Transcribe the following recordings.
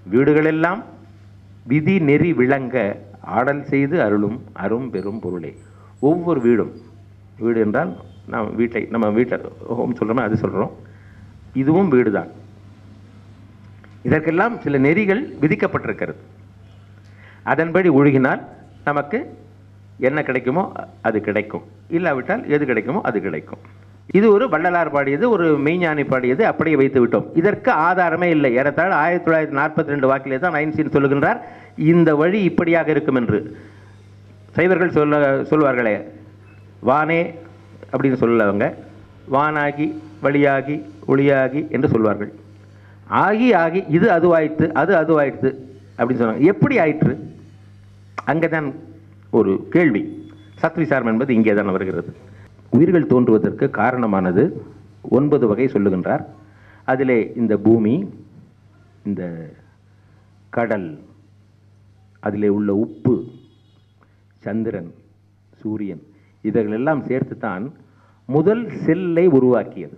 வீடுகளெல்லாம் விதி நெறி விளங்க ஆடல் செய்து அருளும் அரும் பெரும் பொருளே ஒவ்வொரு வீடும் வீடு என்றால் நாம் வீட்டை நம்ம வீட்டில் ஹோம் சொல்கிறோமே அது சொல்கிறோம் இதுவும் வீடு தான் இதற்கெல்லாம் சில நெறிகள் விதிக்கப்பட்டிருக்கிறது அதன்படி ஒழுகினால் நமக்கு என்ன கிடைக்குமோ அது கிடைக்கும் இல்லாவிட்டால் எது கிடைக்குமோ அது கிடைக்கும் இது ஒரு வள்ளலார் பாடியது ஒரு மெய்ஞானி பாடியது அப்படியே வைத்து விட்டோம் இதற்கு ஆதாரமே இல்லை ஏறத்தாழ ஆயிரத்தி தொள்ளாயிரத்தி நாற்பத்தி ரெண்டு வாக்கிலே தான் ஐன்ஸ்டீன் சொல்லுகின்றார் இந்த வழி இப்படியாக இருக்கும் என்று சைவர்கள் சொல்ல சொல்வார்களே வானே அப்படின்னு சொல்லவங்க வானாகி வழியாகி ஒளியாகி என்று சொல்வார்கள் ஆகி ஆகி இது அதுவாயிற்று அது அதுவாயிற்று அப்படின்னு சொன்னாங்க எப்படி ஆயிற்று அங்கே தான் ஒரு கேள்வி சத்விசாரம் என்பது இங்கே தான் வருகிறது உயிர்கள் தோன்றுவதற்கு காரணமானது ஒன்பது வகை சொல்லுகின்றார் அதிலே இந்த பூமி இந்த கடல் அதிலே உள்ள உப்பு சந்திரன் சூரியன் இவைகளெல்லாம் சேர்த்து தான் முதல் செல்லை உருவாக்கியது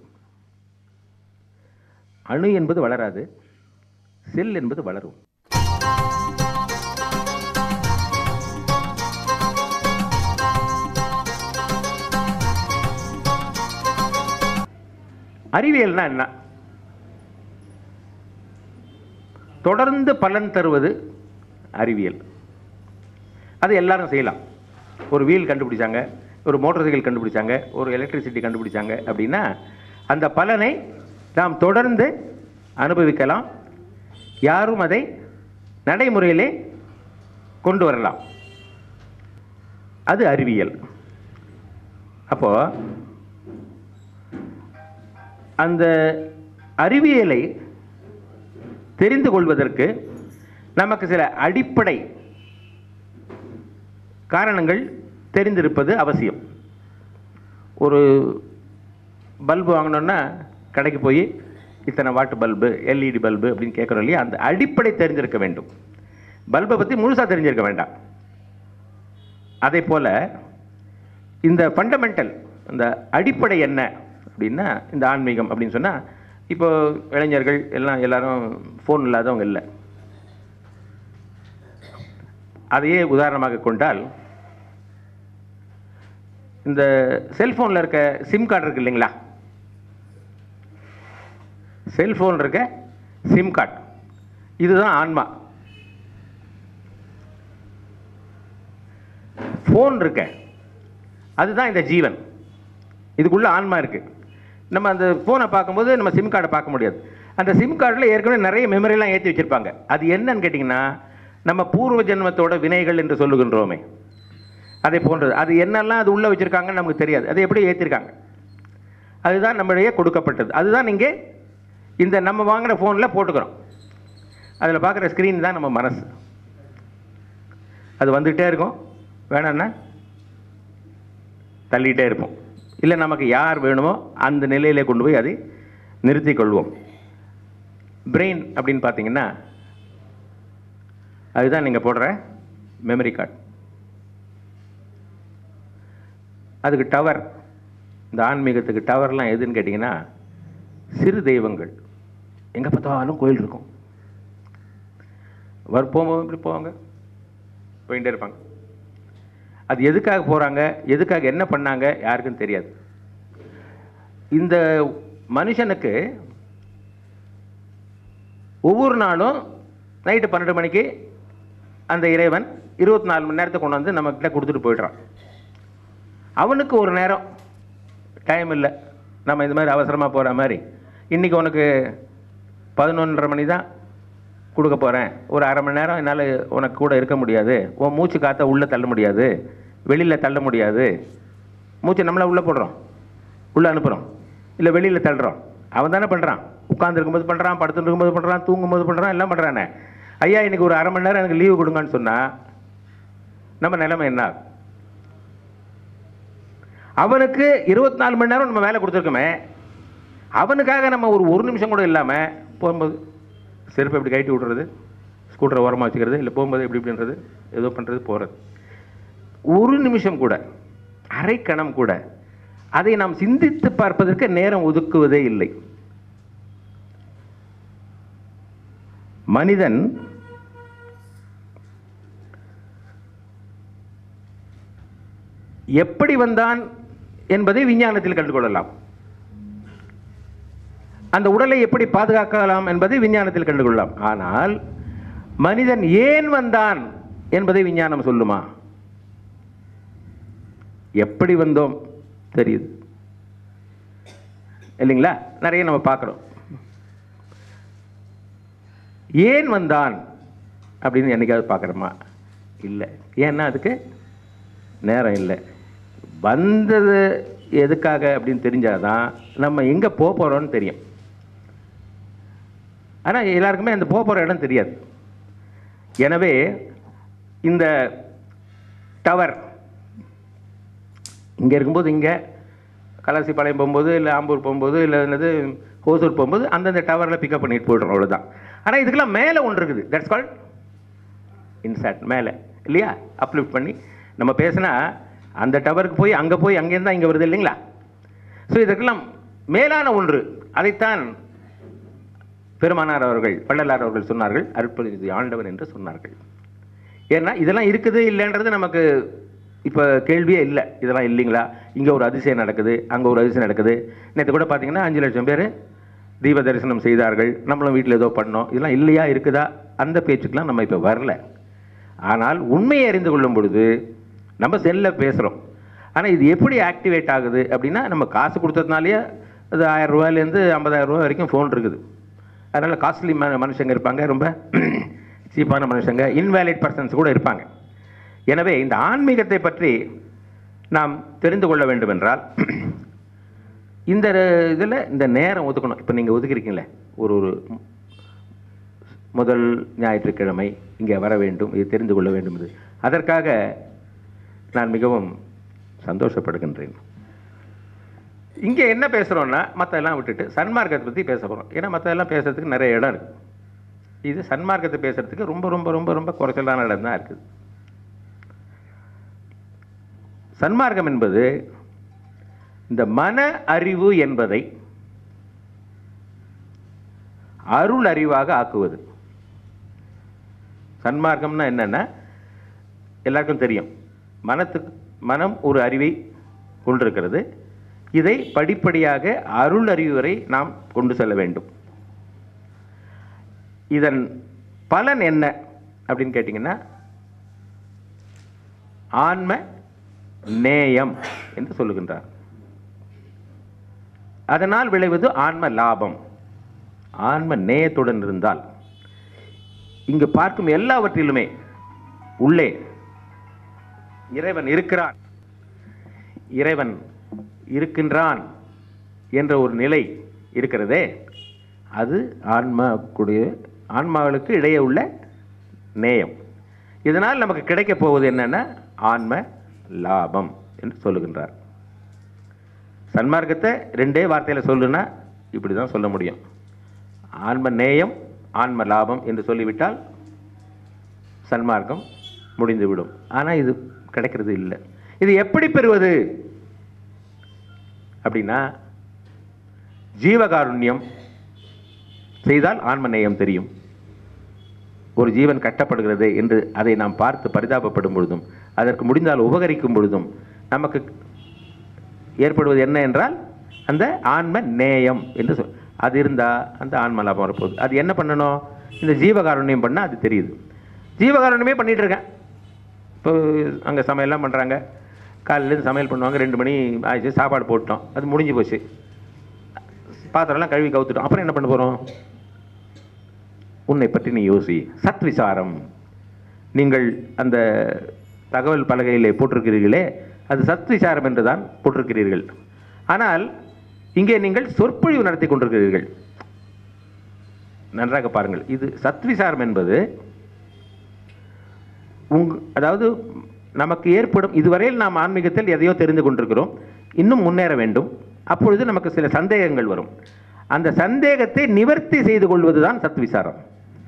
அணு என்பது வளராது செல் என்பது வளரும் அறிவியல்னா என்ன தொடர்ந்து பலன் தருவது அறிவியல் அது எல்லாரும் செய்யலாம் ஒரு வீல் கண்டுபிடிச்சாங்க ஒரு மோட்டார் சைக்கிள் கண்டுபிடிச்சாங்க ஒரு எலக்ட்ரிசிட்டி கண்டுபிடிச்சாங்க அப்படின்னா அந்த பலனை நாம் தொடர்ந்து அனுபவிக்கலாம் யாரும் அதை நடைமுறையிலே கொண்டு வரலாம் அது அறிவியல் அப்போ அந்த அறிவியலை தெரிந்து கொள்வதற்கு நமக்கு சில அடிப்படை காரணங்கள் தெரிந்திருப்பது அவசியம் ஒரு பல்பு வாங்கணுன்னா கடைக்கு போய் இத்தனை வாட்டு பல்பு எல்இடி பல்பு அப்படின்னு கேட்குறோம் இல்லையா அந்த அடிப்படை தெரிஞ்சிருக்க வேண்டும் பல்பை பற்றி முழுசாக தெரிஞ்சிருக்க வேண்டாம் அதே போல் இந்த ஃபண்டமெண்டல் இந்த அடிப்படை என்ன அப்படின்னா இந்த ஆன்மீகம் அப்படின்னு சொன்னால் இப்போ இளைஞர்கள் எல்லாம் எல்லாரும் ஃபோன் இல்லாதவங்க இல்லை அதையே உதாரணமாக கொண்டால் இந்த செல்ஃபோனில் இருக்க சிம் கார்டு இருக்கு இல்லைங்களா செல்ஃபோன் இருக்க சிம் கார்டு இதுதான் ஆன்மா ஃபோன் இருக்க அதுதான் இந்த ஜீவன் இதுக்குள்ள ஆன்மா இருக்கு நம்ம அந்த ஃபோனை பார்க்கும்போது நம்ம சிம் கார்டை பார்க்க முடியாது அந்த சிம் கார்டில் ஏற்கனவே நிறைய மெமரிலாம் ஏற்றி வச்சிருப்பாங்க அது என்னன்னு கேட்டிங்கன்னா நம்ம பூர்வ ஜென்மத்தோட வினைகள் என்று சொல்லுகின்றோமே அதை போன்றது அது என்னெல்லாம் அது உள்ளே வச்சுருக்காங்கன்னு நமக்கு தெரியாது அதை எப்படி ஏற்றிருக்காங்க அதுதான் நம்மளுடைய கொடுக்கப்பட்டது அதுதான் இங்கே இந்த நம்ம வாங்குகிற ஃபோனில் போட்டுக்கிறோம் அதில் பார்க்குற ஸ்க்ரீன் தான் நம்ம மனசு அது வந்துகிட்டே இருக்கும் வேணான்னா தள்ளிகிட்டே இருப்போம் இல்லை நமக்கு யார் வேணுமோ அந்த நிலையிலே கொண்டு போய் அதை நிறுத்திக் கொள்வோம் பிரெயின் அப்படின்னு பார்த்தீங்கன்னா அதுதான் நீங்கள் போடுற மெமரி கார்டு அதுக்கு டவர் இந்த ஆன்மீகத்துக்கு டவர்லாம் எதுன்னு கேட்டிங்கன்னா சிறு தெய்வங்கள் எங்கே பார்த்தாலும் கோயில் இருக்கும் வர் போகும்போது இப்படி போவாங்க போயிட்டே இருப்பாங்க அது எதுக்காக போகிறாங்க எதுக்காக என்ன பண்ணாங்க யாருக்கும் தெரியாது இந்த மனுஷனுக்கு ஒவ்வொரு நாளும் நைட்டு பன்னெண்டு மணிக்கு அந்த இறைவன் இருபத்தி நாலு மணி நேரத்தை கொண்டு வந்து நம்மக்கிட்ட கொடுத்துட்டு போயிடுறான் அவனுக்கு ஒரு நேரம் டைம் இல்லை நம்ம இந்த மாதிரி அவசரமாக போகிற மாதிரி இன்றைக்கி உனக்கு பதினொன்றரை மணி தான் கொடுக்க போகிறேன் ஒரு அரை மணி நேரம் என்னால் உனக்கு கூட இருக்க முடியாது உன் மூச்சு காற்றை உள்ளே தள்ள முடியாது வெளியில் தள்ள முடியாது மூச்சை நம்மளை உள்ளே போடுறோம் உள்ளே அனுப்புகிறோம் இல்லை வெளியில் தள்ளுறோம் அவன் தானே பண்ணுறான் உட்காந்துருக்கும்போது பண்ணுறான் படுத்துட்டு இருக்கும்போது பண்ணுறான் தூங்கும்போது பண்ணுறான் எல்லாம் பண்ணுறானே ஐயா இன்னைக்கு ஒரு அரை மணி நேரம் எனக்கு லீவு கொடுங்கன்னு சொன்னால் நம்ம நிலைமை என்ன ஆகும்? அவனுக்கு இருபத்தி நாலு மணி நேரம் நம்ம வேலை கொடுத்துருக்கோமே அவனுக்காக நம்ம ஒரு ஒரு நிமிஷம் கூட இல்லாமல் போகும்போது செருப்பை இப்படி கழட்டி விட்றது ஸ்கூட்டரை ஓரமாக வச்சுக்கிறது இல்லை போகும்போது எப்படி இப்படின்றது ஏதோ பண்ணுறது போகிறது ஒரு நிமிஷம் கூட அரை கணம் கூட அதை நாம் சிந்தித்து பார்ப்பதற்கு நேரம் ஒதுக்குவதே இல்லை மனிதன் எப்படி வந்தான் என்பதை விஞ்ஞானத்தில் கண்டுகொள்ளலாம் அந்த உடலை எப்படி பாதுகாக்கலாம் என்பதை விஞ்ஞானத்தில் கண்டுகொள்ளலாம் ஆனால் மனிதன் ஏன் வந்தான் என்பதை விஞ்ஞானம் சொல்லுமா எப்படி வந்தோம் தெரியுது இல்லைங்களா நிறைய நம்ம பார்க்குறோம் ஏன் வந்தான் அப்படின்னு என்னைக்காவது பார்க்குறோமா இல்லை ஏன்னா அதுக்கு நேரம் இல்லை வந்தது எதுக்காக அப்படின்னு தெரிஞ்சாதான் நம்ம எங்கே போக போகிறோம்னு தெரியும் ஆனால் எல்லாருக்குமே அந்த போக போகிற இடம் தெரியாது எனவே இந்த டவர் இங்கே இருக்கும்போது இங்கே கலாசிப்பாளையம் போகும்போது இல்லை ஆம்பூர் போகும்போது இல்லை என்னது ஹோசூர் போகும்போது அந்தந்த டவரில் பிக்கப் பண்ணிட்டு போய்டுறோம் அவ்வளோதான் ஆனால் இதுக்கெல்லாம் மேலே ஒன்று இருக்குது தட்ஸ் கால்ட் இன்சாட் மேலே இல்லையா அப்லிஃப்ட் பண்ணி நம்ம பேசினா அந்த டவருக்கு போய் அங்கே போய் அங்கேருந்து தான் இங்கே வருது இல்லைங்களா ஸோ இதற்கெல்லாம் மேலான ஒன்று அதைத்தான் பெருமானார் அவர்கள் வள்ளலார் அவர்கள் சொன்னார்கள் அருட்பொழிவு ஆண்டவன் என்று சொன்னார்கள் ஏன்னா இதெல்லாம் இருக்குது இல்லைன்றது நமக்கு இப்போ கேள்வியே இல்லை இதெல்லாம் இல்லைங்களா இங்கே ஒரு அதிசயம் நடக்குது அங்கே ஒரு அதிசயம் நடக்குது நேற்று கூட பார்த்தீங்கன்னா அஞ்சு லட்சம் பேர் தீப தரிசனம் செய்தார்கள் நம்மளும் வீட்டில் ஏதோ பண்ணோம் இதெல்லாம் இல்லையா இருக்குதா அந்த பேச்சுக்கெலாம் நம்ம இப்போ வரல ஆனால் உண்மையை அறிந்து கொள்ளும் பொழுது நம்ம செல்ல பேசுகிறோம் ஆனால் இது எப்படி ஆக்டிவேட் ஆகுது அப்படின்னா நம்ம காசு கொடுத்ததுனாலேயே அது ஆயிரம் ரூபாயிலேருந்து ஐம்பதாயிரம் ரூபாய் வரைக்கும் ஃபோன் இருக்குது அதனால் காஸ்ட்லி ம மனுஷங்க இருப்பாங்க ரொம்ப சீப்பான மனுஷங்க இன்வேலிட் பர்சன்ஸ் கூட இருப்பாங்க எனவே இந்த ஆன்மீகத்தை பற்றி நாம் தெரிந்து கொள்ள வேண்டும் என்றால் இந்த இதில் இந்த நேரம் ஒதுக்கணும் இப்போ நீங்கள் ஒதுக்கிருக்கீங்களே ஒரு ஒரு முதல் ஞாயிற்றுக்கிழமை இங்கே வர வேண்டும் இது தெரிந்து கொள்ள வேண்டும் இது அதற்காக நான் மிகவும் சந்தோஷப்படுகின்றேன் இங்கே என்ன பேசுகிறோன்னா மற்றெல்லாம் விட்டுட்டு சன்மார்க்கத்தை பற்றி பேச போகிறோம் ஏன்னா மற்றெல்லாம் பேசுறதுக்கு நிறைய இடம் இருக்குது இது சன்மார்க்கத்தை பேசுறதுக்கு ரொம்ப ரொம்ப ரொம்ப ரொம்ப குறைச்சலான இடம் தான் இருக்குது சன்மார்க்கம் என்பது இந்த மன அறிவு என்பதை அருள் அறிவாக ஆக்குவது சன்மார்க்கம்னா என்னன்னா எல்லாருக்கும் தெரியும் மனத்துக்கு மனம் ஒரு அறிவை கொண்டிருக்கிறது இதை படிப்படியாக அருள் அறிவு வரை நாம் கொண்டு செல்ல வேண்டும் இதன் பலன் என்ன அப்படின்னு கேட்டிங்கன்னா ஆன்ம நேயம் என்று சொல்லுகின்றார் அதனால் விளைவது ஆன்ம லாபம் ஆன்ம நேயத்துடன் இருந்தால் இங்கு பார்க்கும் எல்லாவற்றிலுமே உள்ளே இறைவன் இருக்கிறான் இறைவன் இருக்கின்றான் என்ற ஒரு நிலை இருக்கிறதே அது ஆன்மாக்குடைய ஆன்மாவுக்கு இடையே உள்ள நேயம் இதனால் நமக்கு கிடைக்கப் போவது என்னன்னா ஆன்ம லாபம் என்று சொல்லுகின்றார் சன்மார்க்கத்தை ரெண்டே வார்த்தையில் சொல்லுனா இப்படி தான் சொல்ல முடியும் ஆன்ம நேயம் ஆன்ம லாபம் என்று சொல்லிவிட்டால் சன்மார்க்கம் முடிந்துவிடும் ஆனால் இது கிடைக்கிறது இல்லை இது எப்படி பெறுவது அப்படின்னா ஜீவகாருண்யம் செய்தால் ஆன்ம நேயம் தெரியும் ஒரு ஜீவன் கட்டப்படுகிறது என்று அதை நாம் பார்த்து பரிதாபப்படும் பொழுதும் அதற்கு முடிந்தால் உபகரிக்கும் பொழுதும் நமக்கு ஏற்படுவது என்ன என்றால் அந்த ஆன்ம நேயம் என்று சொல் அது இருந்தால் அந்த ஆன்ம லாபம் வரப்போகுது அது என்ன பண்ணணும் இந்த ஜீவகாருண்யம் பண்ணால் அது தெரியுது ஜீவகாருண்யமே பண்ணிட்டு இருக்கேன் இப்போ அங்கே சமையல்லாம் பண்ணுறாங்க காலையிலேருந்து சமையல் பண்ணுவாங்க ரெண்டு மணி ஆயிடுச்சு சாப்பாடு போட்டோம் அது முடிஞ்சு போச்சு பாத்திரம்லாம் கழுவி கவுத்துட்டோம் அப்புறம் என்ன பண்ண போகிறோம் உன்னை பற்றி நீ யோசி சத் விசாரம் நீங்கள் அந்த தகவல் பலகையிலே போட்டிருக்கிறீர்களே அது சத் விசாரம் என்று தான் போட்டிருக்கிறீர்கள் ஆனால் இங்கே நீங்கள் சொற்பொழிவு நடத்தி கொண்டிருக்கிறீர்கள் நன்றாக பாருங்கள் இது சத் விசாரம் என்பது உங் அதாவது நமக்கு ஏற்படும் இதுவரையில் நாம் ஆன்மீகத்தில் எதையோ தெரிந்து கொண்டிருக்கிறோம் இன்னும் முன்னேற வேண்டும் அப்பொழுது நமக்கு சில சந்தேகங்கள் வரும் அந்த சந்தேகத்தை நிவர்த்தி செய்து கொள்வது தான் சத் விசாரம்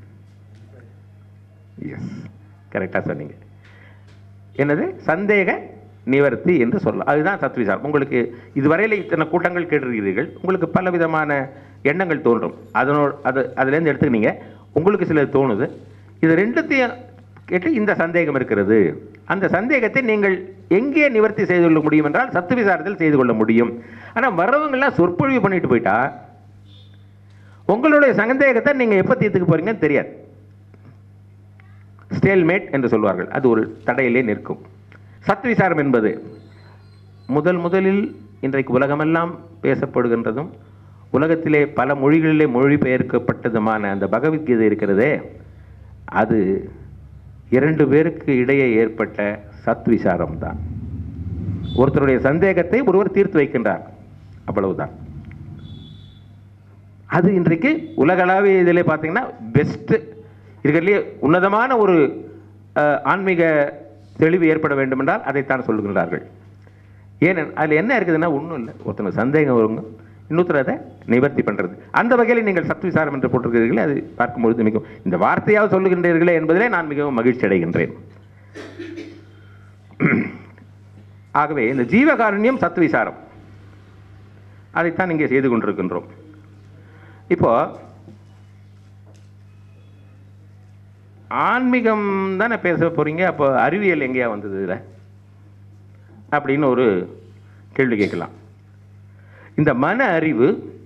எஸ் கரெக்டாக சொன்னீங்க என்னது சந்தேக நிவர்த்தி என்று சொல்லலாம் அதுதான் சத் விசாரம் உங்களுக்கு இதுவரையில் இத்தனை கூட்டங்கள் கேட்டிருக்கிறீர்கள் உங்களுக்கு பல விதமான எண்ணங்கள் தோன்றும் அதனோட அது அதுலேருந்து எடுத்துக்கினீங்க உங்களுக்கு சிலது தோணுது இது ரெண்டுத்தையும் கேட்டு இந்த சந்தேகம் இருக்கிறது அந்த சந்தேகத்தை நீங்கள் எங்கே நிவர்த்தி செய்து கொள்ள முடியும் என்றால் சத்து விசாரத்தில் செய்து கொள்ள முடியும் ஆனால் வர்றவங்கெல்லாம் சொற்பொழிவு பண்ணிட்டு போயிட்டா உங்களுடைய சந்தேகத்தை நீங்கள் எப்போ தீர்த்துக்க போறீங்கன்னு தெரியாது ஸ்டேல்மேட் என்று சொல்வார்கள் அது ஒரு தடையிலே நிற்கும் சத் விசாரம் என்பது முதல் முதலில் இன்றைக்கு உலகமெல்லாம் பேசப்படுகின்றதும் உலகத்திலே பல மொழிகளிலே மொழிபெயர்க்கப்பட்டதுமான அந்த பகவத்கீதை இருக்கிறதே அது இரண்டு பேருக்கு இடையே ஏற்பட்ட சத் விசாரம் தான் ஒருத்தருடைய சந்தேகத்தை ஒருவர் தீர்த்து வைக்கின்றார் அவ்வளவுதான் அது இன்றைக்கு உலகளாவிய இதிலே பார்த்தீங்கன்னா பெஸ்ட்டு இருக்கிறதுலே உன்னதமான ஒரு அஹ், ஆன்மீக தெளிவு ஏற்பட வேண்டும் என்றால் அதைத்தான் சொல்லுகின்றார்கள் ஏன் அதில் என்ன இருக்குதுன்னா ஒன்றும் இல்லை ஒருத்தனுக்கு சந்தேகம் வருங்க இன்னொருத்தர் அதை நிவர்த்தி பண்ணுறது அந்த வகையில் நீங்கள் சத்விசாரம் என்று போட்டிருக்கிறீர்களே அது பார்க்கும்பொழுது மிகவும் இந்த வார்த்தையாவது சொல்லுகின்றீர்களே என்பதிலே நான் மிகவும் மகிழ்ச்சி அடைகின்றேன் ஆகவே இந்த ஜீவகாருண்யம் சத்விசாரம் அதைத்தான் இங்கே செய்து கொண்டிருக்கின்றோம் இப்போ ஆன்மீகம் தானே பேச போறீங்க அப்போ அறிவியல் எங்கேயா வந்தது இதில் அப்படின்னு ஒரு கேள்வி கேட்கலாம் இந்த மன அறிவு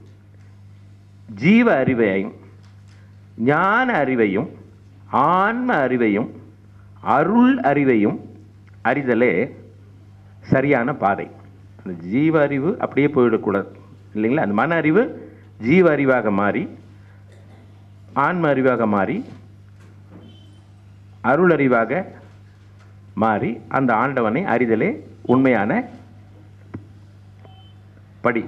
ஜீவ அறிவையும் ஞான அறிவையும் ஆன்ம அறிவையும் அருள் அறிவையும் அறிதலே சரியான பாதை அந்த ஜீவ அறிவு அப்படியே போயிடக்கூடாது இல்லைங்களா அந்த மன அறிவு ஜீவ அறிவாக மாறி ஆன்ம அறிவாக மாறி அருள் அறிவாக மாறி அந்த ஆண்டவனை அறிதலே உண்மையான படி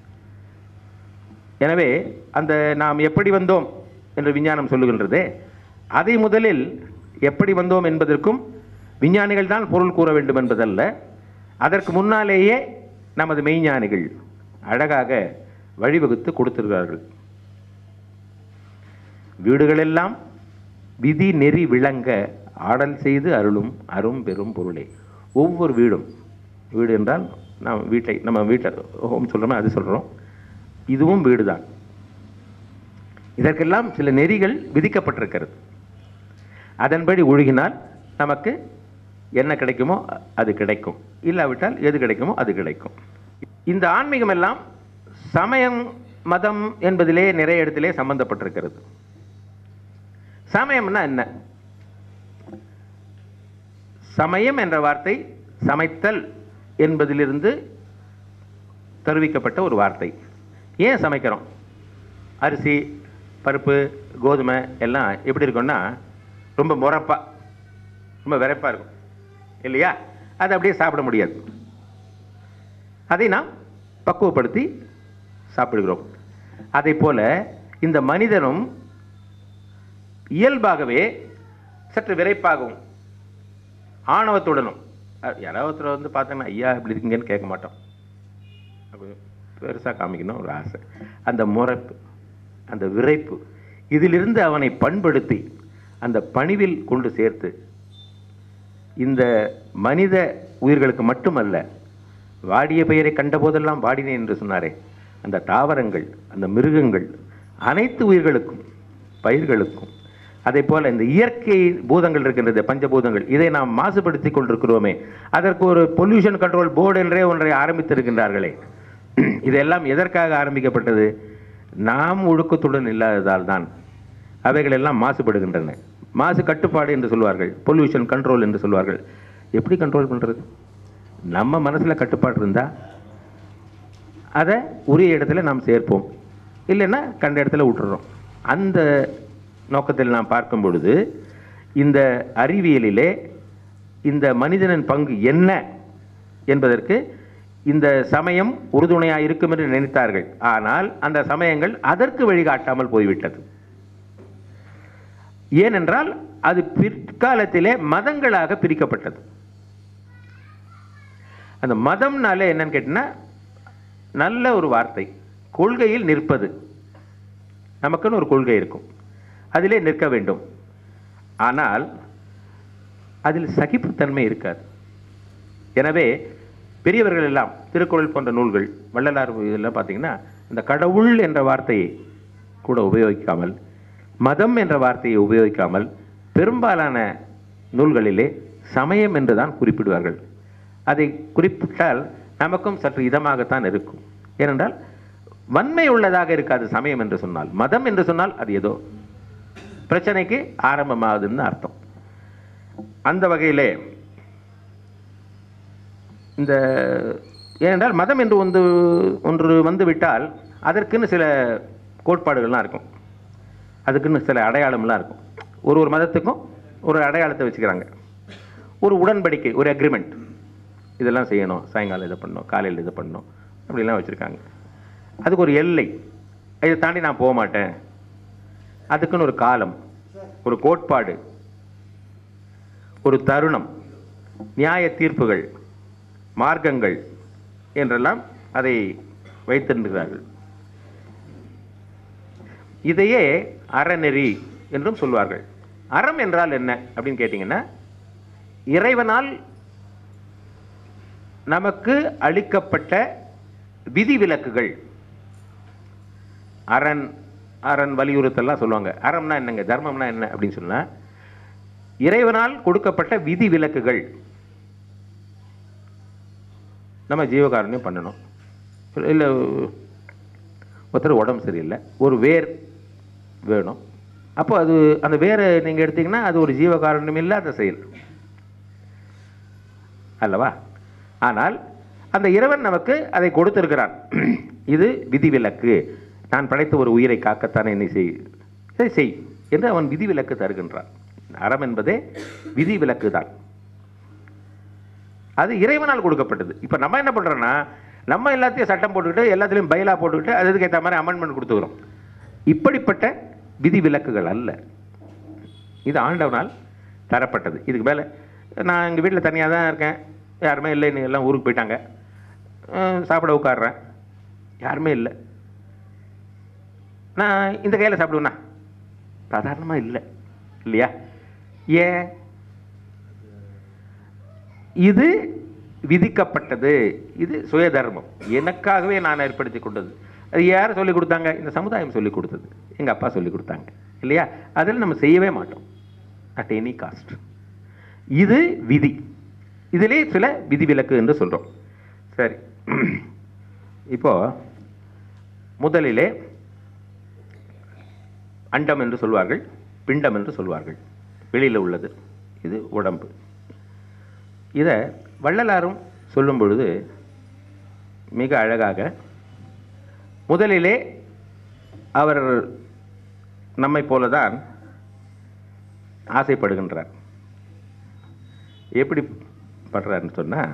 எனவே அந்த நாம் எப்படி வந்தோம் என்று விஞ்ஞானம் சொல்லுகின்றதே அதை முதலில் எப்படி வந்தோம் என்பதற்கும் விஞ்ஞானிகள் தான் பொருள் கூற வேண்டும் என்பதல்ல அதற்கு முன்னாலேயே நமது மெய்ஞானிகள் அழகாக வழிவகுத்து கொடுத்திருக்கிறார்கள் வீடுகளெல்லாம் விதி நெறி விளங்க ஆடல் செய்து அருளும் அரும் பெரும் பொருளே ஒவ்வொரு வீடும் வீடு என்றால் நாம் வீட்டை நம்ம வீட்டில் ஹோம் சொல்கிறோமே அது சொல்கிறோம் இதுவும் வீடு தான் இதற்கெல்லாம் சில நெறிகள் விதிக்கப்பட்டிருக்கிறது அதன்படி ஒழுகினால் நமக்கு என்ன கிடைக்குமோ அது கிடைக்கும் இல்லாவிட்டால் எது கிடைக்குமோ அது கிடைக்கும் இந்த ஆன்மீகம் எல்லாம் சமயம் மதம் என்பதிலே நிறைய இடத்திலே சம்பந்தப்பட்டிருக்கிறது சமயம்னா என்ன சமயம் என்ற வார்த்தை சமைத்தல் என்பதிலிருந்து தருவிக்கப்பட்ட ஒரு வார்த்தை ஏன் சமைக்கிறோம் அரிசி பருப்பு கோதுமை எல்லாம் எப்படி இருக்கும்னா ரொம்ப முறப்பா ரொம்ப விரைப்பா இருக்கும் இல்லையா அதை அப்படியே சாப்பிட முடியாது அதை நாம் பக்குவப்படுத்தி சாப்பிடுகிறோம் அதை போல இந்த மனிதனும் இயல்பாகவே சற்று விரைப்பாகவும் ஆணவத்துடனும் அஹ் யாராவது ஒருத்தர் வந்து பார்த்தோன்னா ஐயா இப்படி இருக்கீங்கன்னு கேட்க மாட்டோம் அப்போ பெருசாக காமிக்கணும் ஒரு ஆசை அந்த முறைப்பு அந்த விரைப்பு இதிலிருந்து அவனை பண்படுத்தி அந்த பணிவில் கொண்டு சேர்த்து இந்த மனித உயிர்களுக்கு மட்டுமல்ல வாடிய பெயரை கண்டபோதெல்லாம் வாடினேன் என்று சொன்னாரே அந்த தாவரங்கள் அந்த மிருகங்கள் அனைத்து உயிர்களுக்கும் பயிர்களுக்கும் அதே போல இந்த இயற்கை பூதங்கள் இருக்கின்றது பஞ்சபூதங்கள் இதை நாம் மாசுபடுத்தி கொண்டிருக்கிறோமே அதற்கு ஒரு பொல்யூஷன் கண்ட்ரோல் போர்டு என்றே ஒன்றை ஆரம்பித்திருக்கின்றார்களே இதெல்லாம் எதற்காக ஆரம்பிக்கப்பட்டது நாம் ஒழுக்கத்துடன் இல்லாததால் தான் அவைகள் எல்லாம் மாசுபடுகின்றன மாசு கட்டுப்பாடு என்று சொல்வார்கள் பொல்யூஷன் கண்ட்ரோல் என்று சொல்வார்கள் எப்படி கண்ட்ரோல் பண்ணுறது நம்ம மனசில் கட்டுப்பாடு இருந்தால் அதை உரிய இடத்துல நாம் சேர்ப்போம் இல்லைன்னா கண்ட இடத்துல விட்டுறோம் அந்த நோக்கத்தில் நாம் பார்க்கும் பொழுது இந்த அறிவியலிலே இந்த மனிதனின் பங்கு என்ன என்பதற்கு இந்த சமயம் உறுதுணையாக இருக்கும் என்று நினைத்தார்கள் ஆனால் அந்த சமயங்கள் அதற்கு வழிகாட்டாமல் போய்விட்டது ஏனென்றால் அது பிற்காலத்திலே மதங்களாக பிரிக்கப்பட்டது அந்த மதம்னாலே என்னன்னு கேட்டிங்கன்னா நல்ல ஒரு வார்த்தை கொள்கையில் நிற்பது நமக்குன்னு ஒரு கொள்கை இருக்கும் அதிலே நிற்க வேண்டும் ஆனால் அதில் சகிப்புத்தன்மை இருக்காது எனவே பெரியவர்கள் எல்லாம் திருக்குறள் போன்ற நூல்கள் வள்ளலார் இதெல்லாம் பார்த்தீங்கன்னா இந்த கடவுள் என்ற வார்த்தையை கூட உபயோகிக்காமல் மதம் என்ற வார்த்தையை உபயோகிக்காமல் பெரும்பாலான நூல்களிலே சமயம் என்று தான் குறிப்பிடுவார்கள் அதை குறிப்பிட்டால் நமக்கும் சற்று இதமாகத்தான் இருக்கும் ஏனென்றால் வன்மை உள்ளதாக இருக்காது சமயம் என்று சொன்னால் மதம் என்று சொன்னால் அது ஏதோ பிரச்சனைக்கு ஆரம்பமாகுதுன்னு அர்த்தம் அந்த வகையிலே இந்த ஏனென்றால் மதம் என்று ஒன்று ஒன்று வந்து விட்டால் அதற்குன்னு சில கோட்பாடுகள்லாம் இருக்கும் அதுக்குன்னு சில அடையாளம்லாம் இருக்கும் ஒரு ஒரு மதத்துக்கும் ஒரு அடையாளத்தை வச்சுக்கிறாங்க ஒரு உடன்படிக்கை ஒரு அக்ரிமெண்ட் இதெல்லாம் செய்யணும் சாயங்காலம் இதை பண்ணணும் காலையில் இதை பண்ணணும் அப்படிலாம் வச்சுருக்காங்க அதுக்கு ஒரு எல்லை இதை தாண்டி நான் போக மாட்டேன் அதுக்குன்னு ஒரு காலம் ஒரு கோட்பாடு ஒரு தருணம் நியாய தீர்ப்புகள் மார்க்கங்கள் என்றெல்லாம் அதை வைத்திருக்கிறார்கள் இதையே அறநெறி என்றும் சொல்வார்கள் அறம் என்றால் என்ன அப்படின்னு கேட்டிங்கன்னா இறைவனால் நமக்கு அளிக்கப்பட்ட விதிவிலக்குகள் அரண் அரண் வலியுறுத்தல்லாம் சொல்லுவாங்க அறம்னா என்னங்க தர்மம்னா என்ன அப்படின்னு சொன்னா இறைவனால் கொடுக்கப்பட்ட விதி விலக்குகள் நம்ம ஜீவகாருண்யம் பண்ணணும் இல்லை ஒருத்தர் உடம்பு சரியில்லை ஒரு வேர் வேணும் அப்போ அது அந்த வேரை நீங்கள் எடுத்தீங்கன்னா அது ஒரு ஜீவகாருண்யம் இல்லாத செயல் அல்லவா ஆனால் அந்த இறைவன் நமக்கு அதை கொடுத்திருக்கிறான் இது விதிவிலக்கு நான் படைத்த ஒரு உயிரை காக்கத்தான் என்னை செய் இதை செய் என்று அவன் விதிவிலக்கு தருகின்றான் அறம் என்பதே விதிவிலக்கு தான் அது இறைவனால் கொடுக்கப்பட்டது இப்போ நம்ம என்ன பண்ணுறோன்னா நம்ம எல்லாத்தையும் சட்டம் போட்டுக்கிட்டு எல்லாத்துலேயும் பைலா போட்டுக்கிட்டு அதுக்கு ஏற்ற மாதிரி அமெண்ட்மெண்ட் கொடுத்துக்கிறோம் இப்படிப்பட்ட விதிவிலக்குகள் அல்ல இது ஆண்டவனால் தரப்பட்டது இதுக்கு மேலே நான் எங்கள் வீட்டில் தனியாக தான் இருக்கேன் யாருமே இல்லை நீ எல்லாம் ஊருக்கு போயிட்டாங்க அஹ் சாப்பிட உட்காடுறேன் யாருமே இல்லை நான் இந்த கையில் சாப்பிடுவேண்ணா சாதாரணமாக இல்லை இல்லையா ஏன் இது விதிக்கப்பட்டது இது சுயதர்மம் எனக்காகவே நான் ஏற்படுத்தி கொண்டது அது யார் சொல்லி கொடுத்தாங்க இந்த சமுதாயம் சொல்லி கொடுத்தது எங்கள் அப்பா சொல்லி கொடுத்தாங்க இல்லையா அதில் நம்ம செய்யவே மாட்டோம் அட் எனி காஸ்ட் இது விதி இதிலே சில விதிவிலக்கு என்று சொல்கிறோம் சரி இப்போ முதலிலே அண்டம் என்று சொல்வார்கள் பிண்டம் என்று சொல்வார்கள் வெளியில் உள்ளது இது உடம்பு இதை வள்ளலாரும் சொல்லும் பொழுது மிக அழகாக முதலிலே அவர் நம்மை போலதான் ஆசைப்படுகின்றார் எப்படி படுறாருன்னு சொன்னா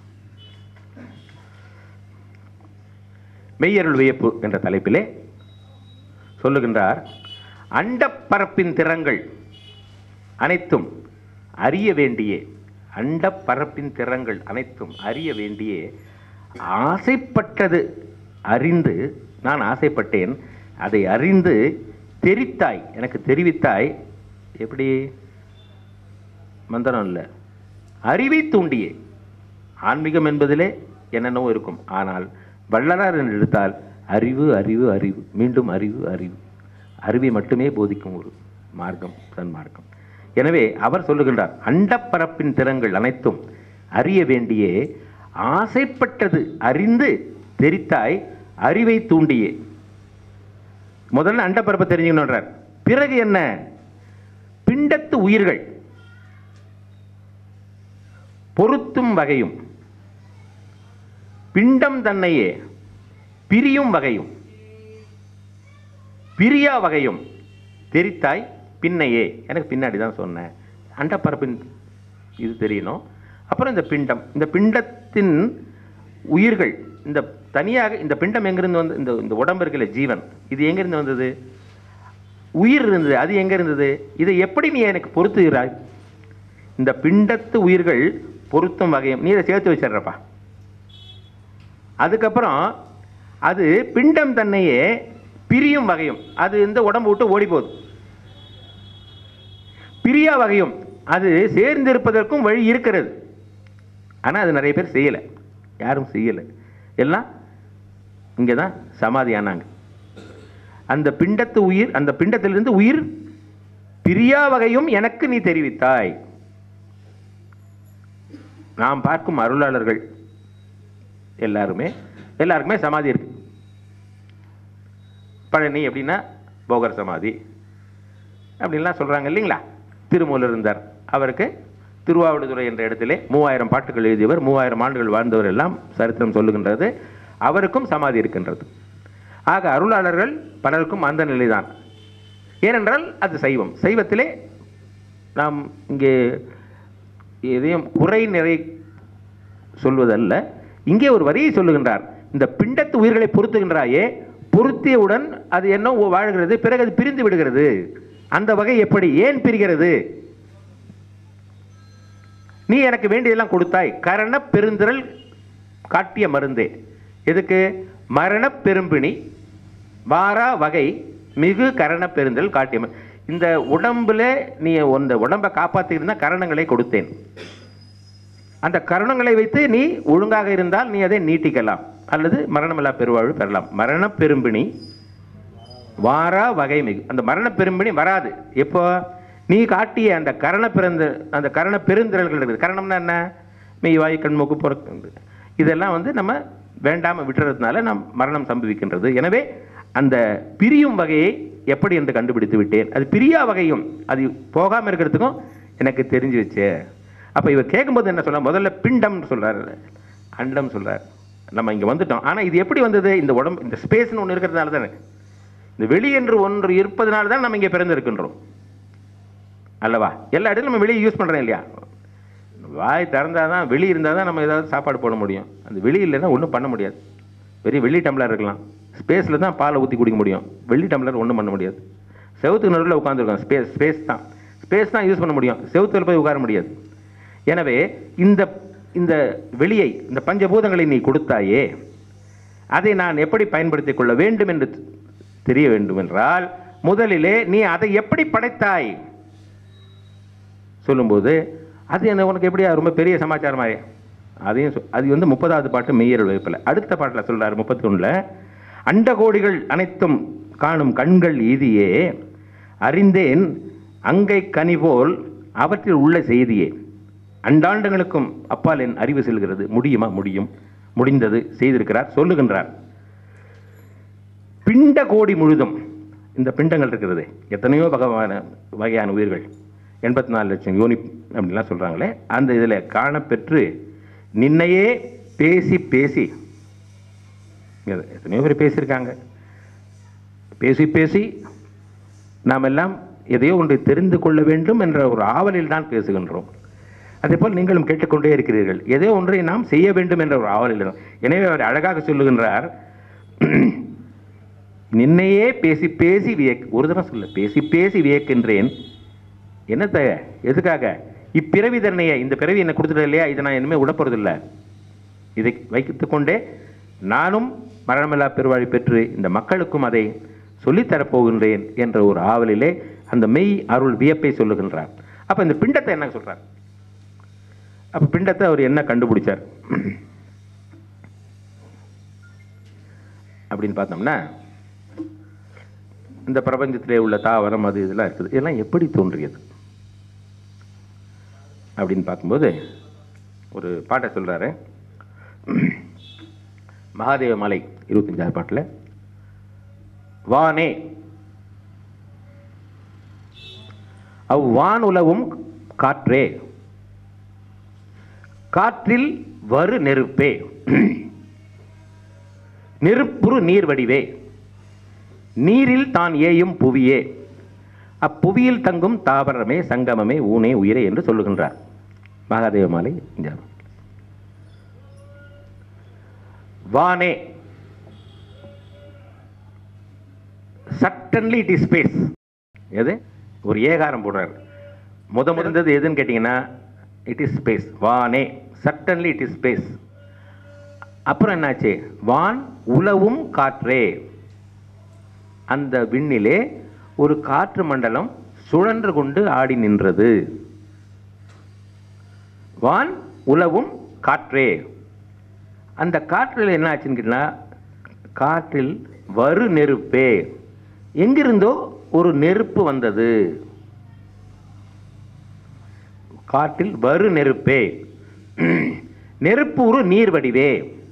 மெய்யருள் வியப்பு என்ற தலைப்பிலே சொல்லுகின்றார் அண்டப்பரப்பின் திறங்கள் அனைத்தும் அறிய வேண்டியே அண்டப்பரப்பின் திறங்கள் அனைத்தும் அறிய வேண்டியே ஆசைப்பட்டது அறிந்து நான் ஆசைப்பட்டேன் அதை அறிந்து தெரித்தாய் எனக்கு தெரிவித்தாய் எப்படி மந்திரம் இல்லை அறிவை தூண்டியே ஆன்மீகம் என்பதிலே என்னென்னவோ இருக்கும் ஆனால் வள்ளலார் என்று எடுத்தால் அறிவு அறிவு அறிவு மீண்டும் அறிவு அறிவு அறிவை மட்டுமே போதிக்கும் ஒரு மார்க்கம் சன்மார்க்கம் எனவே அவர் சொல்லுகின்றார் அண்டப்பரப்பின் திறங்கள் அனைத்தும் அறிய வேண்டியே ஆசைப்பட்டது அறிந்து தெரித்தாய் அறிவை தூண்டியே முதல்ல அண்டப்பரப்பை தெரிஞ்சுக்கணுன்றார் பிறகு என்ன பிண்டத்து உயிர்கள் பொருத்தும் வகையும் பிண்டம் தன்னையே பிரியும் வகையும் பிரியா வகையும் தெரித்தாய் பின்னையே எனக்கு பின்னாடி தான் சொன்னேன் அண்டப்பரப்பின் இது தெரியணும் அப்புறம் இந்த பிண்டம் இந்த பிண்டத்தின் உயிர்கள் இந்த தனியாக இந்த பிண்டம் எங்கிருந்து வந்து இந்த இந்த உடம்பு இருக்கல ஜீவன் இது எங்கிருந்து வந்தது உயிர் இருந்தது அது எங்க இருந்தது இதை எப்படி நீ எனக்கு பொருத்துகிறாய் இந்த பிண்டத்து உயிர்கள் பொருத்தும் வகையும் நீ இதை சேர்த்து வச்சிடுறப்பா அதுக்கப்புறம் அது பிண்டம் தன்னையே பிரியும் வகையும் அது இந்த உடம்பு விட்டு ஓடி போகுது பிரியா வகையும் அது சேர்ந்திருப்பதற்கும் வழி இருக்கிறது ஆனால் அது நிறைய பேர் செய்யலை யாரும் செய்யலை எல்லாம் இங்கே தான் சமாதி ஆனாங்க அந்த பிண்டத்து உயிர் அந்த பிண்டத்திலிருந்து உயிர் பிரியா வகையும் எனக்கு நீ தெரிவித்தாய் நாம் பார்க்கும் அருளாளர்கள் எல்லாருமே எல்லாருக்குமே சமாதி இருக்கு பழனி எப்படின்னா போகர் சமாதி அப்படின்லாம் சொல்றாங்க இல்லைங்களா திருமூலர் இருந்தார் அவருக்கு திருவாவடுதுறை என்ற இடத்திலே மூவாயிரம் பாட்டுகள் எழுதியவர் மூவாயிரம் ஆண்டுகள் வாழ்ந்தவர் எல்லாம் சரித்திரம் சொல்லுகின்றது அவருக்கும் சமாதி இருக்கின்றது ஆக அருளாளர்கள் பலருக்கும் அந்த நிலைதான் ஏனென்றால் அது சைவம் சைவத்திலே நாம் இங்கே எதையும் குறை நிறை சொல்வதல்ல இங்கே ஒரு வரியை சொல்லுகின்றார் இந்த பிண்டத்து உயிர்களை பொருத்துகின்றாயே பொருத்தியவுடன் அது என்ன வாழ்கிறது பிறகு அது பிரிந்து விடுகிறது அந்த வகை எப்படி ஏன் பிரிகிறது நீ எனக்கு வேண்டியதெல்லாம் கொடுத்தாய் கரண பெருந்திரள் காட்டிய மருந்தே எதுக்கு மரண பெரும்பிணி வாரா வகை மிகு கரண பெருந்திரள் காட்டிய மரு- இந்த உடம்புல நீ அந்த உடம்பை காப்பாற்றிருந்தா கரணங்களை கொடுத்தேன் அந்த கரணங்களை வைத்து நீ ஒழுங்காக இருந்தால் நீ அதை நீட்டிக்கலாம் அல்லது மரணமில்லா பெருவாழ்வு பெறலாம் மரண பெரும்பிணி வாரா வகை மிகு அந்த மரண பெரும்பிணி வராது எப்போ நீ காட்டிய அந்த கரண பிறந்த அந்த கரண பெருந்திரல்கள் இருக்குது கரணம்னா என்ன மெய் வாய் கண் மூக்கு பொறுத்து இதெல்லாம் வந்து நம்ம வேண்டாம விட்டுறதுனால நம் மரணம் சம்பவிக்கின்றது எனவே அந்த பிரியும் வகையை எப்படி என்று கண்டுபிடித்து விட்டேன் அது பிரியா வகையும் அது போகாம இருக்கிறதுக்கும் எனக்கு தெரிஞ்சு வச்சே அப்ப இவர் கேட்கும்போது என்ன சொல்ல முதல்ல பிண்டம் சொல்றாரு அண்டம் சொல்றாரு நம்ம இங்க வந்துட்டோம் ஆனா இது எப்படி வந்தது இந்த உடம்பு இந்த ஸ்பேஸ்னு ஒன்று இருக்கிறதுனால தானே இந்த வெளி என்று ஒன்று இருப்பதனால தான் நம்ம இங்கே பிறந்திருக்கின்றோம் அல்லவா எல்லா இடத்துலையும் நம்ம வெளியே யூஸ் பண்ணுறோம் இல்லையா வாய் திறந்தாதான் தான் வெளி இருந்தால் தான் நம்ம ஏதாவது சாப்பாடு போட முடியும் அந்த வெளி இல்லைன்னா ஒன்றும் பண்ண முடியாது பெரிய வெள்ளி டம்ளர் இருக்கலாம் ஸ்பேஸில் தான் பாலை ஊற்றி குடிக்க முடியும் வெள்ளி டம்ளர் ஒன்றும் பண்ண முடியாது செவுத்துக்கு நடுவில் உட்காந்துருக்கோம் ஸ்பேஸ் ஸ்பேஸ் தான் ஸ்பேஸ் தான் யூஸ் பண்ண முடியும் செவுத்துல போய் உட்கார முடியாது எனவே இந்த இந்த வெளியை இந்த பஞ்சபூதங்களை நீ கொடுத்தாயே அதை நான் எப்படி பயன்படுத்திக் கொள்ள வேண்டும் என்று தெரிய வேண்டும் என்றால் முதலிலே நீ அதை எப்படி படைத்தாய் சொல்லும்போது அது என்ன உனக்கு எப்படி ரொம்ப பெரிய சமாச்சாரமாயே அதையும் சொ- அது வந்து முப்பதாவது பாட்டு மெய்யருள் வகுப்பில் அடுத்த பாட்டில் சொல்றாரு முப்பத்தி ஒன்றில் அண்டகோடிகள் அனைத்தும் காணும் கண்கள் ஈதியே அறிந்தேன் அங்கை கனி போல் அவற்றில் உள்ள செய்தியே அண்டாண்டுகளுக்கும் அப்பால் என் அறிவு செல்கிறது முடியுமா முடியும் முடிந்தது செய்திருக்கிறார் சொல்லுகின்றார் பிண்ட கோடி முழுதும் இந்த பிண்டங்கள் இருக்கிறது எத்தனையோ வகையான வகையான உயிர்கள் எண்பத்தி நாலு லட்சம் யோனி அப்படின்லாம் சொல்கிறாங்களே அந்த இதில் காணப்பெற்று நின்னையே பேசி பேசி எத- எத்தனையோ பேர் பேசியிருக்காங்க பேசி பேசி நாம் எல்லாம் எதையோ ஒன்றை தெரிந்து கொள்ள வேண்டும் என்ற ஒரு ஆவலில் தான் பேசுகின்றோம் அதேபோல் நீங்களும் கேட்டுக்கொண்டே இருக்கிறீர்கள் எதோ ஒன்றை நாம் செய்ய வேண்டும் என்ற ஒரு ஆவலில் தான். எனவே அவர் அழகாக சொல்லுகின்றார் நின்னையே பேசி பேசி வியக் ஒரு தடவை சொல்ல பேசி பேசி வியக்கின்றேன் என்னத்த எதுக்காக இப்பிறவி தரணையை இந்த பிறவி என்ன கொடுத்துட இல்லையா இதை நான் இனிமேல் விடப்போறதில்லை இதை வைத்துக் கொண்டே நானும் மரணமில்லா பெருவாழி பெற்று இந்த மக்களுக்கும் அதை சொல்லித்தரப் போகின்றேன் என்ற ஒரு ஆவலிலே அந்த மெய் அருள் வியப்பை சொல்லுகின்றார் அப்ப இந்த பிண்டத்தை என்ன சொல்றார் அப்ப பிண்டத்தை அவர் என்ன கண்டுபிடிச்சார் அப்படின்னு பார்த்தோம்னா இந்த பிரபஞ்சத்திலே உள்ள தாவரம் அது இதெல்லாம் இருக்குது இதெல்லாம் எப்படி தோன்றியது அப்படின்னு பார்க்கும்போது ஒரு பாட்டை சொல்றாரு மகாதேவ மலை இருபத்தஞ்சாவது பாட்டில் வானே அவ்வான் உலவும் காற்றே காற்றில் வரு நெருப்பே நெருப்புறு நீர் வடிவே நீரில் தான் ஏயும் புவியே அப்புவியில் தங்கும் தாவரமே சங்கமமே ஊனே உயிரே என்று சொல்லுகின்றார் மகாதேவ மாலை இங்க. வானே சட்டன்லி இட் இஸ் ஸ்பேஸ் எது ஒரு ஏகாரம் போடுறாரு முத முதந்தது எதுன்னு கேட்டிங்கன்னா இட் இஸ் ஸ்பேஸ் வானே சட்டன்லி இட் இஸ் ஸ்பேஸ் அப்புறம் என்னாச்சு வான் உலவும் காற்றே அந்த விண்ணிலே ஒரு காற்று மண்டலம் சுழன்று கொண்டு ஆடி நின்றது வான் உலவும் காற்றே அந்த காற்றில் என்ன ஆச்சுன்னு கேட்டீங்கன்னா காற்றில் வரு நெருப்பே எங்கிருந்தோ ஒரு நெருப்பு வந்தது காட்டில் வரு நெருப்பே நெருப்பு ஒரு நீர் வடிவே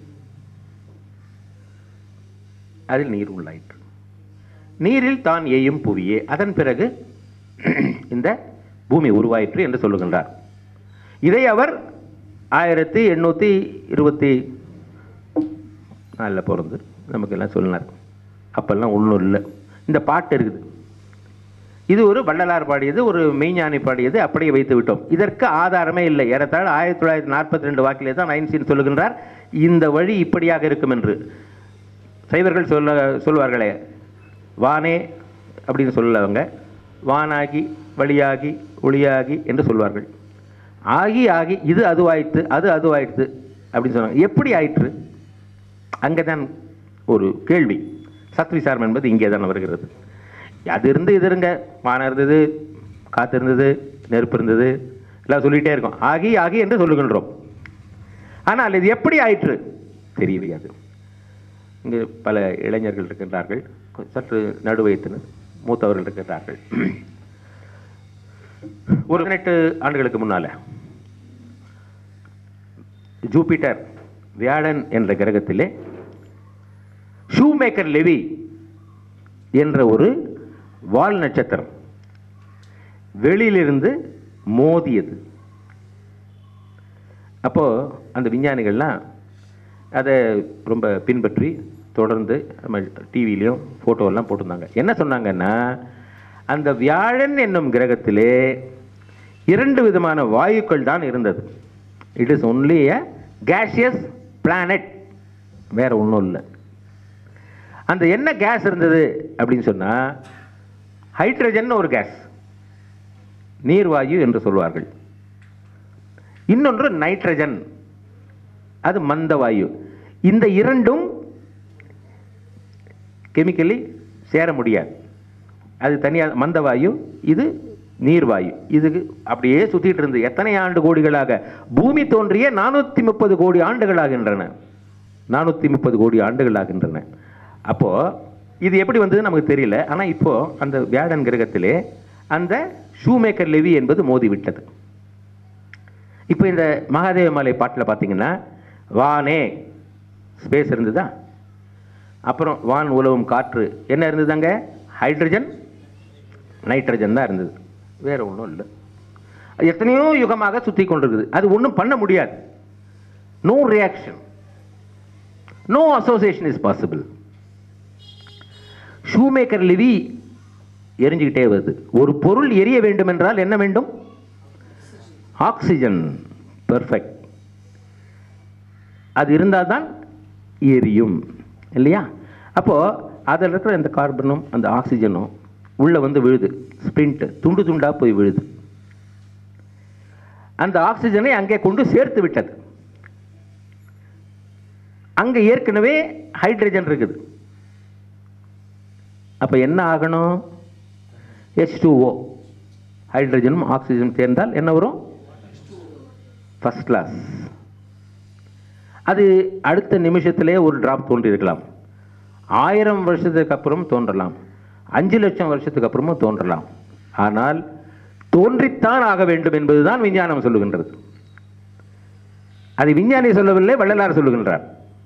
அதில் நீர் உள்ளாயிற்று நீரில் தான் எய்யும் புவியே அதன் பிறகு இந்த பூமி உருவாயிற்று என்று சொல்லுகின்றார் இதை அவர் ஆயிரத்தி எண்ணூற்றி இருபத்தி நாலில் பிறந்து நமக்கெல்லாம் சொன்னார் அப்பெல்லாம் ஒன்றும் இல்லை இந்த பாட்டு இருக்குது இது ஒரு வள்ளலார் பாடியது ஒரு மெய்ஞானி பாடியது அப்படியே வைத்து விட்டோம் இதற்கு ஆதாரமே இல்லை ஏறத்தாழ ஆயிரத்தி தொள்ளாயிரத்தி நாற்பத்தி ரெண்டு வாக்கிலே தான் ஐன்ஸ்டீன் சொல்லுகின்றார் இந்த வழி இப்படியாக இருக்கும் என்று சைவர்கள் சொல்ல சொல்வார்களே வானே அப்படின்னு சொல்லவங்க வானாகி வழியாகி ஒளியாகி என்று சொல்வார்கள் ஆகி ஆகி இது அதுவாயிற்று அது அதுவாயிற்று அப்படின்னு சொன்னாங்க எப்படி ஆயிற்று அங்கே தான் ஒரு கேள்வி சத்விசாரம் என்பது இங்கே தான் வருகிறது அது இருந்து இது இருங்க வானம் இருந்தது காற்று இருந்தது நெருப்பு இருந்தது எல்லாம் சொல்லிகிட்டே இருக்கோம் ஆகி ஆகி என்று சொல்லுகின்றோம் ஆனால் இது எப்படி ஆயிற்று தெரியலையாது இங்கு பல இளைஞர்கள் இருக்கின்றார்கள் சற்று நடுவயத்தினர் மூத்தவர்கள் இருக்கின்றார்கள் ஒரு பதினெட்டு ஆண்டுகளுக்கு முன்னால ஜூபிட்டர் வியாழன் என்ற கிரகத்திலே ஷூமேக்கர் லெவி என்ற ஒரு வால் நட்சத்திரம் வெளியிலிருந்து மோதியது அப்போ அந்த விஞ்ஞானிகள்லாம் அதை ரொம்ப பின்பற்றி தொடர்ந்து நம்ம டிவிலையும் ஃபோட்டோவெல்லாம் போட்டிருந்தாங்க என்ன சொன்னாங்கன்னா அந்த வியாழன் என்னும் கிரகத்திலே இரண்டு விதமான வாயுக்கள் தான் இருந்தது it is only a gaseous planet வேற ஒன்றும் இல்லை அந்த என்ன கேஸ் இருந்தது அப்படின்னு சொன்னால் ஹைட்ரஜன் ஒரு கேஸ் நீர்வாயு என்று சொல்வார்கள் இன்னொன்று நைட்ரஜன் அது மந்த வாயு இந்த இரண்டும் கெமிக்கலி சேர முடியாது அது தனியாக மந்த வாயு இது நீர்வாயு இதுக்கு அப்படியே சுத்திட்டு இருந்து எத்தனை ஆண்டு கோடிகளாக பூமி தோன்றிய நானூற்றி முப்பது கோடி ஆண்டுகளாகின்றன நானூற்றி முப்பது கோடி ஆண்டுகளாகின்றன அப்போ இது எப்படி வந்தது நமக்கு தெரியல ஆனால் இப்போ அந்த வியாழன் கிரகத்திலே அந்த ஷூமேக்கர் லெவி என்பது மோதி விட்டது இப்போ இந்த மகாதேவ மலை பாட்டில் பார்த்தீங்கன்னா வானே ஸ்பேஸ் இருந்ததா அப்புறம் வான் உலவும் காற்று என்ன இருந்தது அங்கே ஹைட்ரஜன் நைட்ரஜன் தான் இருந்தது வேற ஒன்றும் இல்லை அது எத்தனையோ யுகமாக சுற்றி கொண்டிருக்குது அது ஒன்றும் பண்ண முடியாது no reaction no association is possible Shoemaker Levy எரிஞ்சுக்கிட்டே வருது ஒரு பொருள் எரிய வேண்டும் என்றால் என்ன வேண்டும் ஆக்சிஜன் பெர்ஃபெக்ட் அது இருந்தால் தான் எரியும் இல்லையா அப்போது அதில் இருக்கிற இந்த கார்பனும் அந்த ஆக்சிஜனும் உள்ளே வந்து விழுது ஸ்பிரிண்ட் துண்டு துண்டாக போய் விழுது அந்த ஆக்சிஜனை அங்கே கொண்டு சேர்த்து விட்டது அங்கே ஏற்கனவே ஹைட்ரஜன் இருக்குது அப்போ என்ன ஆகணும் ஹெச் டூஓ ஹைட்ரஜனும் ஆக்சிஜனும் சேர்ந்தால் என்ன வரும் ஃபஸ்ட் கிளாஸ் அது அடுத்த நிமிஷத்திலே ஒரு டிராப் தோன்றியிருக்கலாம் ஆயிரம் வருஷத்துக்கு அப்புறம் தோன்றலாம் அஞ்சு லட்சம் வருஷத்துக்கு அப்புறமும் தோன்றலாம் ஆனால் தோன்றித்தான் ஆக வேண்டும் என்பதுதான் விஞ்ஞானம் சொல்லுகின்றது அது விஞ்ஞானி சொல்லவில்லை வள்ளலார் சொல்லுகின்றார்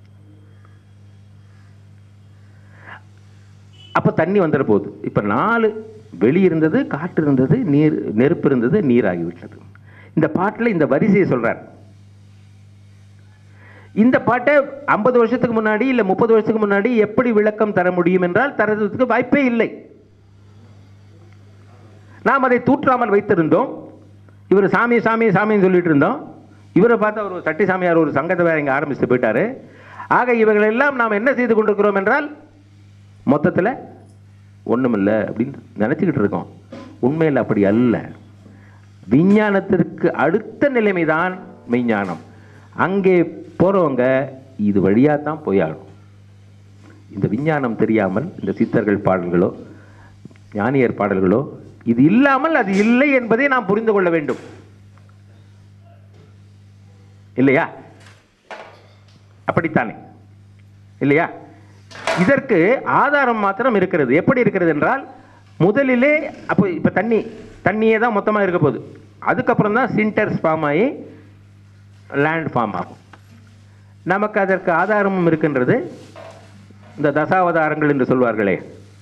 அப்போ தண்ணி வந்துட போகுது இப்போ நாலு வெளி இருந்தது காற்று இருந்தது நீர் நெருப்பு இருந்தது நீராகிவிட்டது இந்த பாட்டில் இந்த வரிசையை சொல்றார் இந்த பாட்டை ஐம்பது வருஷத்துக்கு முன்னாடி இல்லை முப்பது வருஷத்துக்கு முன்னாடி எப்படி விளக்கம் தர முடியும் என்றால் தரதுக்கு வாய்ப்பே இல்லை நாம் அதை தூற்றாமல் வைத்திருந்தோம் இவர் சாமி சாமி சாமின்னு சொல்லிட்டு இருந்தோம் இவரை பார்த்து ஒரு சட்டி சாமியார் ஒரு சங்கத்தை வேற இங்கே ஆரம்பித்து போயிட்டாரு ஆக இவர்கள் எல்லாம் நாம் என்ன செய்து கொண்டிருக்கிறோம் என்றால் மொத்தத்தில் ஒன்றுமில்லை அப்படின்னு நினச்சிக்கிட்டு இருக்கோம் உண்மையில் அப்படி அல்ல விஞ்ஞானத்திற்கு அடுத்த நிலைமை தான் மெய்ஞானம் அங்கே போகிறவங்க இது வழியாக தான் போயாகணும் இந்த விஞ்ஞானம் தெரியாமல் இந்த சித்தர்கள் பாடல்களோ ஞானியர் பாடல்களோ இது இல்லாமல் அது இல்லை என்பதை நாம் புரிந்து கொள்ள வேண்டும் இல்லையா அப்படித்தானே இல்லையா இதற்கு ஆதாரம் மாத்திரம் இருக்கிறது எப்படி இருக்கிறது என்றால் முதலிலே அப்போ இப்போ தண்ணி தண்ணியே தான் மொத்தமாக இருக்க போகுது அதுக்கப்புறம் தான் சின்டர்ஸ் ஃபார்ம் ஆகி லேண்ட் ஃபார்ம் ஆகும் நமக்கு அதற்கு ஆதாரமும் இருக்கின்றது இந்த தசாவதாரங்கள் என்று சொல்வார்களே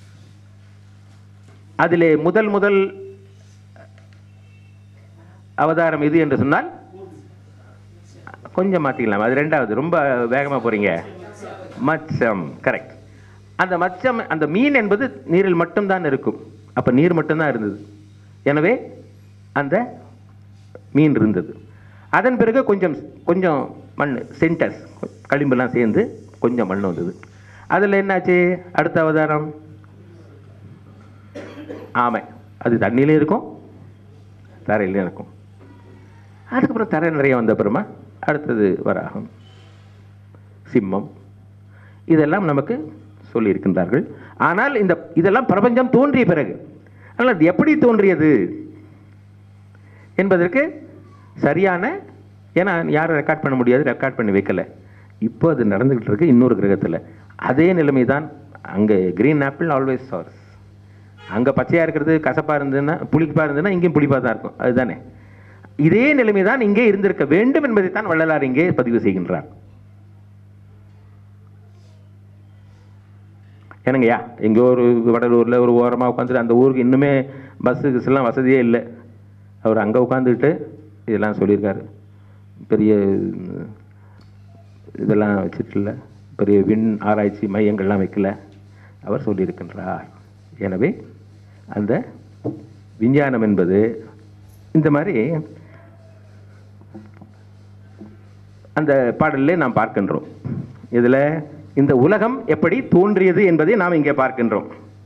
அதிலே முதல் முதல் அவதாரம் இது என்று சொன்னால் கொஞ்சம் மாற்றிக்கலாம் அது ரெண்டாவது ரொம்ப வேகமாக போகிறீங்க மச்சம் கரெக்ட் அந்த மச்சம் அந்த மீன் என்பது நீரில் மட்டும்தான் இருக்கும் அப்போ நீர் மட்டும்தான் இருந்தது எனவே அந்த மீன் இருந்தது அதன் பிறகு கொஞ்சம் கொஞ்சம் மண் சென்டஸ் களிம்பெல்லாம் சேர்ந்து கொஞ்சம் மண் வந்தது அதில் என்னாச்சு அடுத்த அவதாரம் ஆமை அது தண்ணியிலும் இருக்கும் தரையிலும் இருக்கும் அதுக்கப்புறம் தரை நிறைய வந்த அப்புறமா அடுத்தது வராகம் சிம்மம் இதெல்லாம் நமக்கு சொல்லியிருக்கின்றார்கள் ஆனால் இந்த இதெல்லாம் பிரபஞ்சம் தோன்றிய பிறகு ஆனால் அது எப்படி தோன்றியது என்பதற்கு சரியான ஏன்னா யாரும் ரெக்கார்ட் பண்ண முடியாது ரெக்கார்ட் பண்ணி வைக்கல இப்போ அது நடந்துகிட்டு இருக்கு இன்னொரு கிரகத்தில் அதே நிலைமை தான் அங்கே கிரீன் ஆப்பிள் ஆல்வேஸ் சார்ஸ் அங்கே பச்சையாக இருக்கிறது கசப்பாக இருந்ததுன்னா புளிப்பாக இருந்ததுன்னா இங்கேயும் புளிப்பாக தான் இருக்கும் அதுதானே இதே நிலைமை தான் இங்கே இருந்திருக்க வேண்டும் என்பதை தான் வள்ளலார் இங்கே பதிவு செய்கின்றார் என்னங்கய்யா எங்கேயோ ஒரு வடலூரில் ஒரு ஓரமாக உட்காந்துட்டு அந்த ஊருக்கு இன்னுமே பஸ்ஸு கிஸ்லாம் வசதியே இல்லை அவர் அங்கே உட்காந்துக்கிட்டு இதெல்லாம் சொல்லியிருக்காரு பெரிய உம், இதெல்லாம் வச்சிட்டுல பெரிய விண் ஆராய்ச்சி மையங்கள்லாம் வைக்கல அவர் சொல்லியிருக்கின்றார் எனவே அந்த விஞ்ஞானம் என்பது இந்த மாதிரி அந்த பாடலிலே நாம் பார்க்கின்றோம் இதில் இந்த உலகம் எப்படி தோன்றியது என்பதை நாம் இங்கே பார்க்கின்றோம்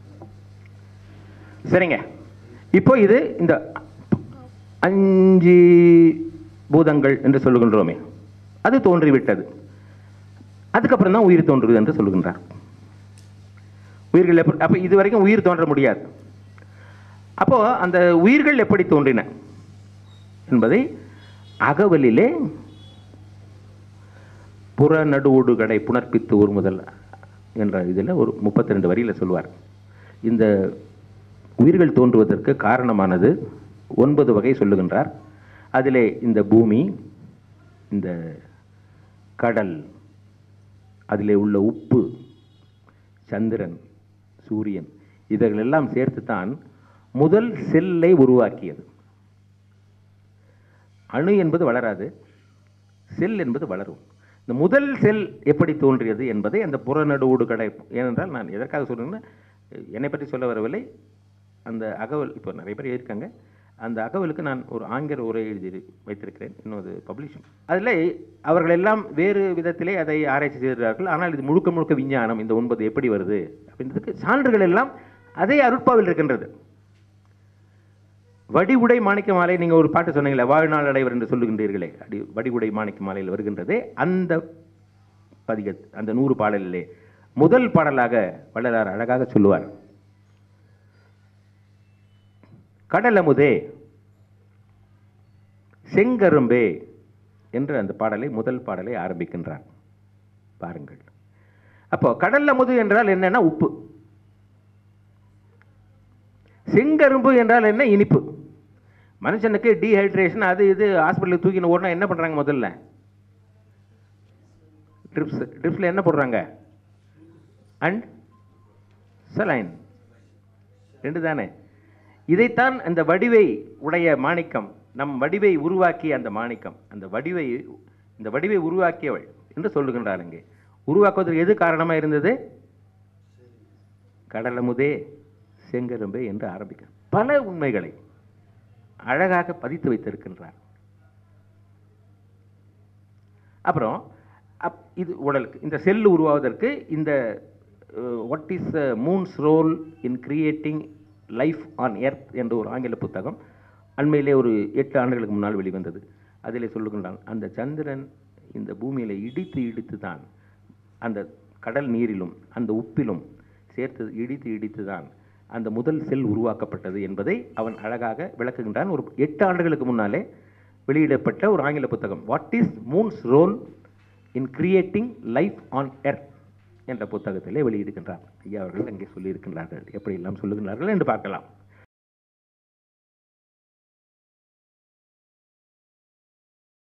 சரிங்க இப்போ இது இந்த அஞ்சு பூதங்கள் என்று சொல்லுகின்றோமே அது தோன்றிவிட்டது அதுக்கப்புறம் தான் உயிர் தோன்றுது என்று சொல்லுகின்றார் உயிர்கள் எப்படி அப்போ இது வரைக்கும் உயிர் தோன்ற முடியாது அப்போ அந்த உயிர்கள் எப்படி தோன்றின என்பதை அகவலிலே புற நடுவோடுகடை புணர்ப்பித்து ஒரு முதல் என்ற இதில் ஒரு முப்பத்தி ரெண்டு வரியில் சொல்லுவார் இந்த உயிர்கள் தோன்றுவதற்கு காரணமானது ஒன்பது வகை சொல்லுகின்றார் அதிலே இந்த பூமி இந்த கடல் அதிலே உள்ள உப்பு சந்திரன் சூரியன் இவைகளெல்லாம் சேர்த்து தான் முதல் செல்லை உருவாக்கியது அணு என்பது வளராது செல் என்பது வளரும் இந்த முதல் செல் எப்படி தோன்றியது என்பதை அந்த புறநடுவோடு கடை ஏனென்றால் நான் எதற்காக சொல்றேன்னா என்னை பற்றி சொல்ல வரவில்லை அந்த அகவல் இப்போ நிறைய பேர் எழுதியிருக்காங்க அந்த அகவலுக்கு நான் ஒரு ஆங்கில உரை எழுதி வைத்திருக்கிறேன் இன்னும் அது பப்ளிஷிங் அதில் அவர்கள் எல்லாம் வேறு விதத்திலே அதை ஆராய்ச்சி செய்கிறார்கள் ஆனால் இது முழுக்க முழுக்க விஞ்ஞானம் இந்த ஒன்பது எப்படி வருது அப்படின்றதுக்கு சான்றுகள் எல்லாம் அதே அருட்பாவில் இருக்கின்றது வடிவுடை மாணிக்க மாலை நீங்கள் ஒரு பாட்டு சொன்னீங்களே வாழ்நாள் அடைவர் என்று சொல்லுகின்றீர்களே அடி வடிவுடை மாணிக்க மாலையில் வருகின்றதே அந்த பதிக அந்த நூறு பாடலிலே முதல் பாடலாக வள்ளலார் அழகாக சொல்லுவார் கடலமுதே செங்கரும்பே என்று அந்த பாடலை முதல் பாடலை ஆரம்பிக்கின்றார் பாருங்கள் அப்போ கடல் அமுது என்றால் என்னன்னா உப்பு செங்கரும்பு என்றால் என்ன இனிப்பு மனுஷனுக்கு டீஹைட்ரேஷன் அது இது ஹாஸ்பிட்டலுக்கு தூக்கின்னு ஓடனா என்ன பண்ணுறாங்க முதல்ல ட்ரிப்ஸ் ட்ரிப்ஸில் என்ன போடுறாங்க அண்ட் சலைன் ரெண்டு தானே இதைத்தான் அந்த வடிவை உடைய மாணிக்கம் நம் வடிவை உருவாக்கிய அந்த மாணிக்கம் அந்த வடிவை இந்த வடிவை உருவாக்கியவள் என்று சொல்லுகின்றார் இங்கே உருவாக்குவதற்கு எது காரணமாக இருந்தது கடலமுதே செங்கரும்பே என்று ஆரம்பிக்க பல உண்மைகளை அழகாக பதித்து வைத்திருக்கின்றார் அப்புறம் அப் இது உடலுக்கு இந்த செல் உருவாவதற்கு இந்த what is moon's role in creating life on earth என்ற ஒரு ஆங்கில புத்தகம் அண்மையிலே ஒரு எட்டு ஆண்டுகளுக்கு முன்னால் வெளிவந்தது அதிலே சொல்லுகின்றான் அந்த சந்திரன் இந்த பூமியில் இடித்து இடித்து தான் அந்த கடல் நீரிலும் அந்த உப்பிலும் சேர்த்து இடித்து இடித்து தான் அந்த முதல் செல் உருவாக்கப்பட்டது என்பதை அவன் அழகாக விளக்குகின்றான் ஒரு எட்டு ஆண்டுகளுக்கு முன்னாலே வெளியிடப்பட்ட ஒரு ஆங்கில புத்தகம் what is moon's role in creating life on earth என்ற புத்தகத்திலே வெளியிடுகின்றார் ஐயா அவர்கள் அங்கே சொல்லியிருக்கின்றார்கள் எப்படியெல்லாம் சொல்லுகிறார்கள் என்று பார்க்கலாம்